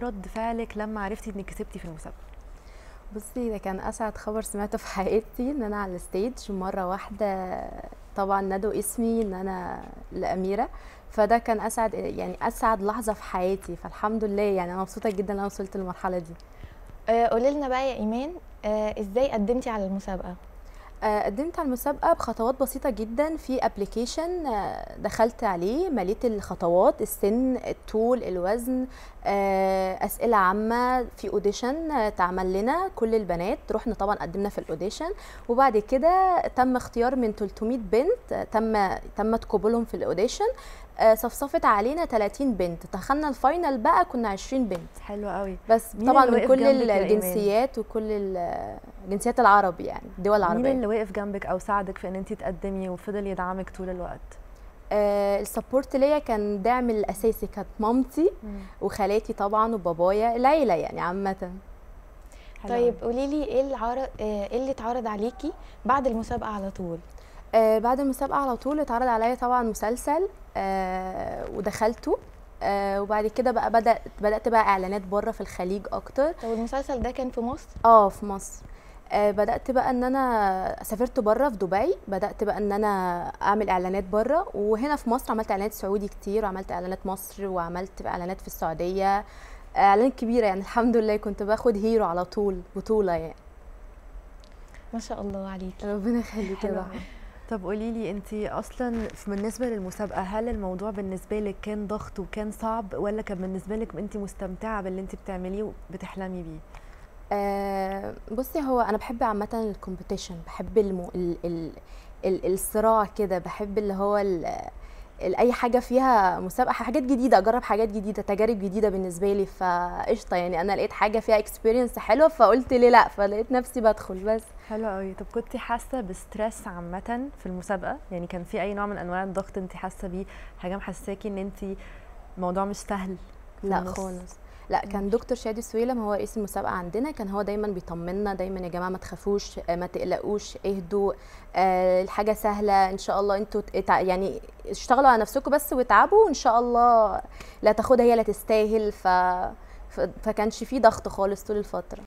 رد فعلك لما عرفتي انك كسبتي في المسابقه بصي ده كان اسعد خبر سمعته في حياتي ان انا على الستيج مره واحده طبعا نادوا اسمي ان انا لاميره فده كان اسعد يعني اسعد لحظه في حياتي فالحمد لله يعني انا مبسوطه جدا ان انا وصلت للمرحله دي آه، قولي لنا بقى يا ايمان آه، ازاي قدمتي على المسابقه آه، قدمت على المسابقة بخطوات بسيطة جدا في ابلكيشن دخلت عليه مليت الخطوات السن الطول الوزن آه، أسئلة عامة في اوديشن اتعمل لنا كل البنات رحنا طبعا قدمنا في الاوديشن وبعد كده تم اختيار من 300 بنت تم تم قبولهم في الاوديشن آه، صفصفت علينا 30 بنت دخلنا الفاينل بقى كنا 20 بنت حلو قوي بس مين طبعا اللي من وقف كل جنبك يا إيمان؟ الجنسيات وكل ال- الجنسيات العرب يعني الدول مين العربية اللي وقف جنبك او ساعدك في ان انت تقدمي وفضل يدعمك طول الوقت آه السبورت ليا كان داعم الاساسي كانت مامتي وخالاتي طبعا وبابايا العيله يعني عامه حلو طيب أوي. قولي لي ايه اللي عرض ايه اللي اتعرض عليكي بعد المسابقه على طول آه بعد المسابقه على طول اتعرض عليا طبعا مسلسل آه ودخلته آه وبعد كده بقى بدات بدات بقى اعلانات بره في الخليج اكتر طب المسلسل ده كان في مصر اه في مصر آه بدات بقى ان انا سافرت بره في دبي بدات بقى ان انا اعمل اعلانات بره وهنا في مصر عملت اعلانات سعودي كتير وعملت اعلانات مصر وعملت اعلانات في السعوديه اعلانات كبيره يعني الحمد لله كنت باخد هيرو على طول بطوله يعني ما شاء الله عليكي ربنا يخليك يا حلو ضحى أوي. طب قولي لي انت اصلا في- بالنسبه للمسابقه هل الموضوع بالنسبه لك كان ضغط وكان صعب ولا كان بالنسبه لك انت مستمتعه باللي انت بتعمليه وبتحلمي بيه آه بصي هو انا بحب عامه الكومبيتيشن بحب المو... ال... ال... ال... الصراع كده بحب اللي هو ال... ال... اي حاجه فيها مسابقه حاجات جديده اجرب حاجات جديده تجارب جديده بالنسبه لي فقشطه يعني انا لقيت حاجه فيها اكسبيرينس حلوه فقلت ليه لا فلقيت نفسي بدخل بس حلو قوي طب كنتي حاسه بستريس عامه في المسابقه يعني كان في اي نوع من انواع الضغط انت حاسه بيه حاجه محساكي ان انت الموضوع مش سهل في لا النص؟ خالص لا كان دكتور شادي سويلم هو رئيس المسابقه عندنا كان هو دايما بيطمنا دايما يا جماعه ما تخافوش آه، ما تقلقوش اهدوا آه، الحاجه سهله ان شاء الله انتوا تع- يعني اشتغلوا على نفسكم بس واتعبوا وان شاء الله لا تاخدها هي لا تستاهل ف ف- فكانش فيه ضغط خالص طول الفتره